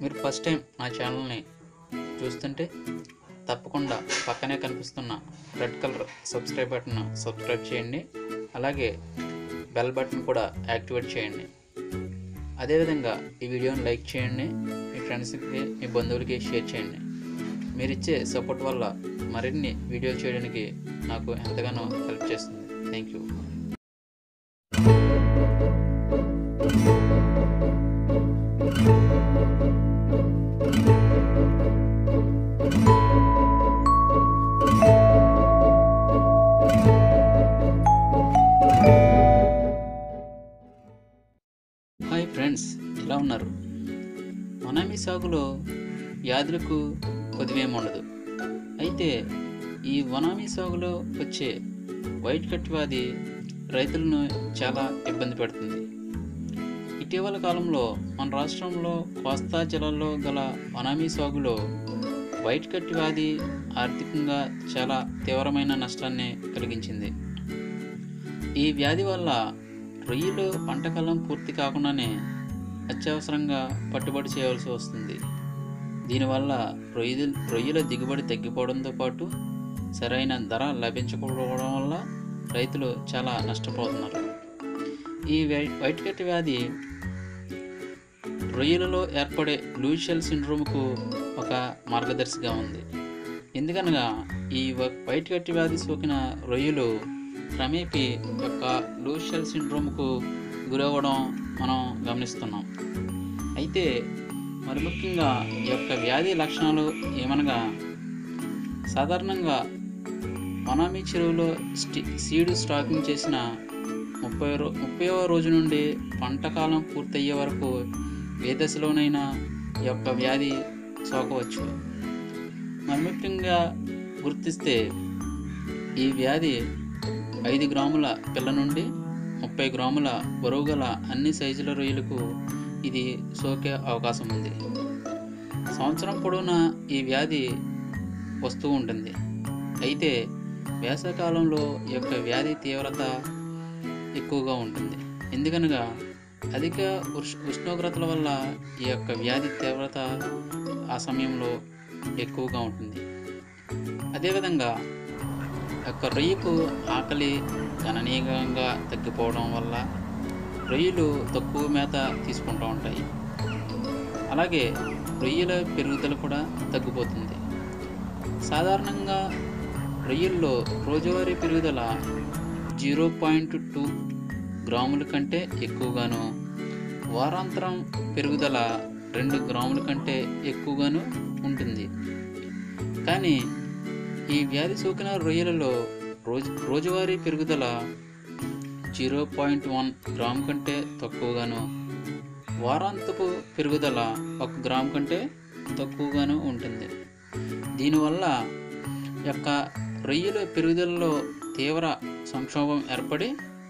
మీరు first time నా ఛానల్ని చూస్తుంటే తప్పకుండా పక్కనే కనిపిస్తున్న red colour subscribe button subscribe చేయండి అలాగే బెల్ బటన్ కూడా యాక్టివేట్ చేయండి అదేవిధంగా ఈ వీడియోని లైక్ చేయండి మీ ఫ్రెండ్స్కి మీ బంధువులకి షేర్ చేయండి మీరు ఇచ్చే సపోర్ట్ వల్ల మరిన్ని వీడియోలు చేయడానికి నాకు ఎంతగానో హెల్ప్ చేస్తుంది థ్యాంక్ యూ హాయ్ ఫ్రెండ్స్ ఎలా ఉన్నారు మొనామి సాగులో వ్యాధులకు కొద్దివేమి ఉండదు అయితే ఈ వనామీ సాగులో వచ్చే వైట్ కట్ వ్యాధి రైతులను చాలా ఇబ్బంది పెడుతుంది ఇటీవల కాలంలో మన రాష్ట్రంలో కోస్తా జిల్లాలో గల వనామీ సాగులో వైట్ కట్ వ్యాధి ఆర్థికంగా చాలా తీవ్రమైన నష్టాన్ని కలిగించింది ఈ వ్యాధి వల్ల రొయ్యలు పంటకాలం పూర్తి కాకుండానే అత్యవసరంగా పట్టుబడి చేయవలసి వస్తుంది దీనివల్ల రొయ్యలు రొయ్యల దిగుబడి తగ్గిపోవడంతో పాటు సరైన ధర లభించకపోవడం వల్ల రైతులు చాలా నష్టపోతున్నారు ఈ వై- వైట్ కట్ వ్యాధి రొయ్యలలో ఏర్పడే లూషియల్ సిండ్రోమ్కు ఒక మార్గదర్శిగా ఉంది ఎందుకనగా ఈ వ- వైట్ కట్ వ్యాధి సోకిన రొయ్యలు క్రమేపీ యొక్క లూషియల్ సిండ్రోమ్కు గురవ్వడం మనం గమనిస్తున్నాం అయితే మరి ముఖ్యంగా ఈ యొక్క వ్యాధి లక్షణాలు ఏమనగా సాధారణంగా వనామీ చెరువులో స్టి సీడ్ స్టాకింగ్ చేసిన ముప్పై రో ముప్పైవ రోజు నుండి పంట కాలం పూర్తయ్యే వరకు ఏ దశలోనైనా ఈ యొక్క వ్యాధి సోకవచ్చు మరి ముఖ్యంగా గుర్తిస్తే ఈ వ్యాధి ఐదు గ్రాముల పిల్ల నుండి ముప్పై గ్రాముల బరువు గల అన్ని సైజుల రొయ్యలకు ఇది సోకే అవకాశం ఉంది సంవత్సరం పొడవునా ఈ వ్యాధి వస్తూ ఉంటుంది అయితే వేసవికాలంలో ఈ యొక్క వ్యాధి తీవ్రత ఎక్కువగా ఉంటుంది ఎందుకనగా అధిక ఉష్ ఉష్ణోగ్రతల వల్ల ఈ యొక్క వ్యాధి తీవ్రత ఆ సమయంలో ఎక్కువగా ఉంటుంది అదేవిధంగా యొక్క రొయ్యకు ఆకలి గణనీయంగా తగ్గిపోవడం వల్ల రొయ్యలు తక్కువ మేత తీసుకుంటూ ఉంటాయి అలాగే రొయ్యల పెరుగుదల కూడా తగ్గిపోతుంది సాధారణంగా రొయ్యల్లో రోజువారీ పెరుగుదల జీరో పాయింట్ టూ గ్రాముల కంటే ఎక్కువగాను వారాంతరం పెరుగుదల రెండు గ్రాముల కంటే ఎక్కువగాను ఉంటుంది కానీ ఈ వ్యాధి సోకిన రొయ్యలలో రోజు రోజువారీ పెరుగుదల జీరో పాయింట్ వన్ గ్రామ్ కంటే తక్కువగాను వారాంతపు పెరుగుదల ఒక గ్రామ్ కంటే తక్కువగాను ఉంటుంది దీనివల్ల యొక్క రొయ్యల పెరుగుదలలో తీవ్ర సంక్షోభం ఏర్పడి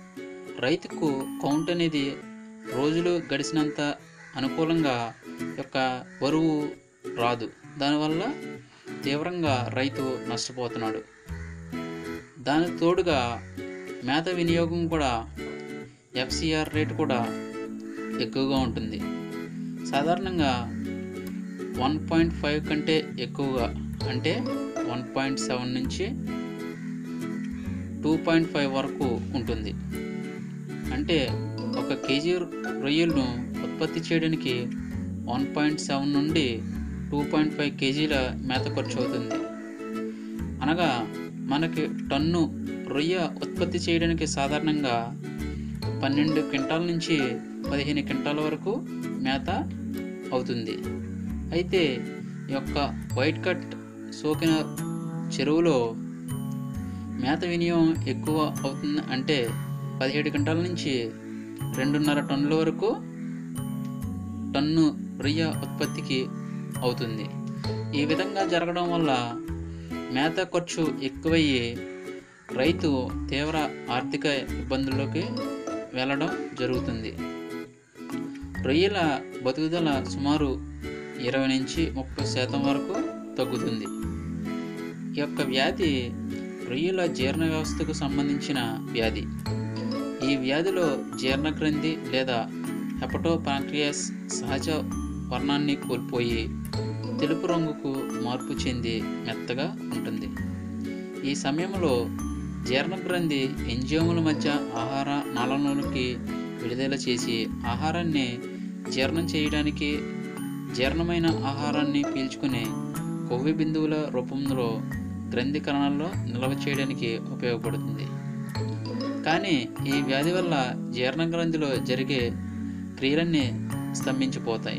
రైతుకు కౌంట్ అనేది రోజులు గడిచినంత అనుకూలంగా యొక్క బరువు రాదు దానివల్ల తీవ్రంగా రైతు నష్టపోతున్నాడు దానికి తోడుగా మేత వినియోగం కూడా ఎఫ్సిఆర్ రేట్ కూడా ఎక్కువగా ఉంటుంది సాధారణంగా వన్ పాయింట్ ఫైవ్ కంటే ఎక్కువగా అంటే వన్ పాయింట్ సెవెన్ నుంచి టూ పాయింట్ ఫైవ్ వరకు ఉంటుంది అంటే ఒక కేజీ రొయ్యలను ఉత్పత్తి చేయడానికి వన్ పాయింట్ సెవెన్ నుండి టూ పాయింట్ ఫైవ్ కేజీల మేత ఖర్చు అవుతుంది అనగా మనకి టన్ను రొయ్య ఉత్పత్తి చేయడానికి సాధారణంగా పన్నెండు క్వింటాల నుంచి పదిహేను క్వింటాల వరకు మేత అవుతుంది అయితే ఈ యొక్క వైట్ కట్ సోకిన చెరువులో మేత వినియోగం ఎక్కువ అవుతుంది అంటే పదిహేడు గంటల నుంచి రెండున్నర టన్నుల వరకు టన్ను రొయ్య ఉత్పత్తికి అవుతుంది ఈ విధంగా జరగడం వల్ల మేత ఖర్చు ఎక్కువయ్యి రైతు తీవ్ర ఆర్థిక ఇబ్బందుల్లోకి వెళ్ళడం జరుగుతుంది రొయ్యల బతుకుదల సుమారు ఇరవై నుంచి ముప్పై శాతం వరకు తగ్గుతుంది ఈ యొక్క వ్యాధి రొయ్యల జీర్ణ వ్యవస్థకు సంబంధించిన వ్యాధి ఈ వ్యాధిలో జీర్ణగ్రంథి లేదా హెపటోపాంక్రియాస్ సహజ వర్ణాన్ని కోల్పోయి తెలుపు రంగుకు మార్పు చెంది మెత్తగా ఉంటుంది ఈ సమయంలో జీర్ణగ్రంథి ఎంజియోముల మధ్య ఆహార నాళంలోకి విడుదల చేసి ఆహారాన్ని జీర్ణం చేయడానికి జీర్ణమైన ఆహారాన్ని పీల్చుకునే కొవ్వు బిందువుల రూపంలో గ్రంథి కణాల్లో నిల్వ చేయడానికి ఉపయోగపడుతుంది కానీ ఈ వ్యాధి వల్ల జీర్ణ గ్రంథిలో జరిగే క్రియలన్నీ స్తంభించిపోతాయి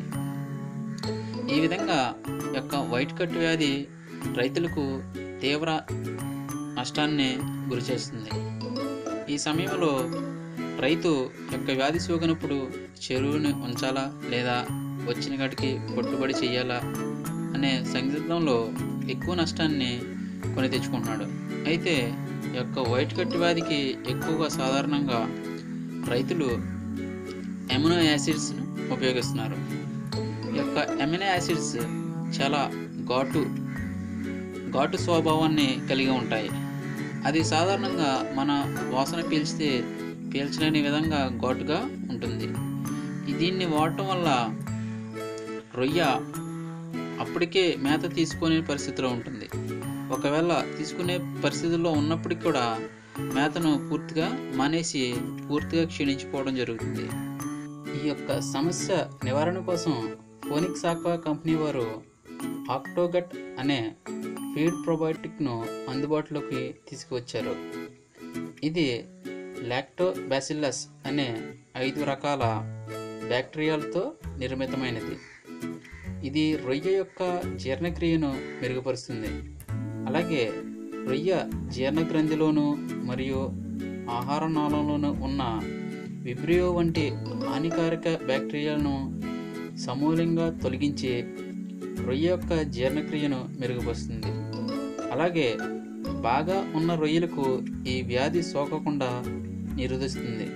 ఈ విధంగా యొక్క వైట్ కట్ వ్యాధి రైతులకు తీవ్ర నష్టాన్ని గురిచేస్తుంది ఈ సమయంలో రైతు యొక్క వ్యాధి సోకినప్పుడు చెరువుని ఉంచాలా లేదా వచ్చిన కాటికి పట్టుబడి చేయాలా అనే సందిగ్ధంలో ఎక్కువ నష్టాన్ని కొని తెచ్చుకుంటున్నాడు అయితే ఈ యొక్క వైట్ కట్ వ్యాధికి ఎక్కువగా సాధారణంగా రైతులు ఎమినో యాసిడ్స్ను ఉపయోగిస్తున్నారు ఈ యొక్క ఎమినో యాసిడ్స్ చాలా ఘాటు ఘాటు స్వభావాన్ని కలిగి ఉంటాయి అది సాధారణంగా మన వాసన పీల్చితే పీల్చలేని విధంగా ఘాటుగా ఉంటుంది ఈ- దీన్ని వాడటం వల్ల రొయ్య అప్పటికే మేత తీసుకునే పరిస్థితిలో ఉంటుంది ఒకవేళ తీసుకునే పరిస్థితుల్లో ఉన్నప్పటికీ కూడా మేతను పూర్తిగా మానేసి పూర్తిగా క్షీణించిపోవడం జరుగుతుంది ఈ యొక్క సమస్య నివారణ కోసం ఫోనిక్స్ ఆక్వా కంపెనీ వారు ఆక్టోగట్ అనే ఫీడ్ probiotic-ను అందుబాటులోకి తీసుకువచ్చారు ఇది లాక్టోబాసిల్లస్ అనే ఐదు రకాల బ్యాక్టీరియాలతో నిర్మితమైనది ఇది రొయ్య యొక్క జీర్ణక్రియను మెరుగుపరుస్తుంది అలాగే రొయ్య జీర్ణగ్రంథిలోను మరియు ఆహార నాళంలోనూ ఉన్న విబ్రియో వంటి హానికారక బ్యాక్టీరియాలను సమూలంగా తొలగించి రొయ్య యొక్క జీర్ణక్రియను మెరుగుపరుస్తుంది అలాగే బాగా ఉన్న రొయ్యలకు ఈ వ్యాధి సోకకుండా నిరోధిస్తుంది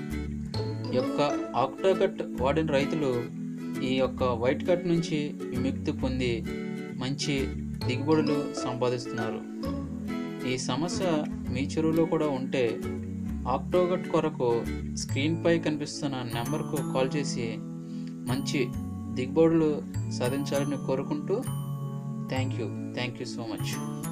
ఈ యొక్క ఆక్టోకట్ వాడిన రైతులు ఈ యొక్క వైట్ కట్ నుంచి విముక్తి పొంది మంచి దిగుబడులు సంపాదిస్తున్నారు ఈ సమస్య మీ చెరువులో కూడా ఉంటే ఆక్టోగట్ కొరకు స్క్రీన్పై కనిపిస్తున్న నెంబర్కు కాల్ చేసి మంచి దిగుబడులు సాధించాలని కోరుకుంటూ thank you thank you so much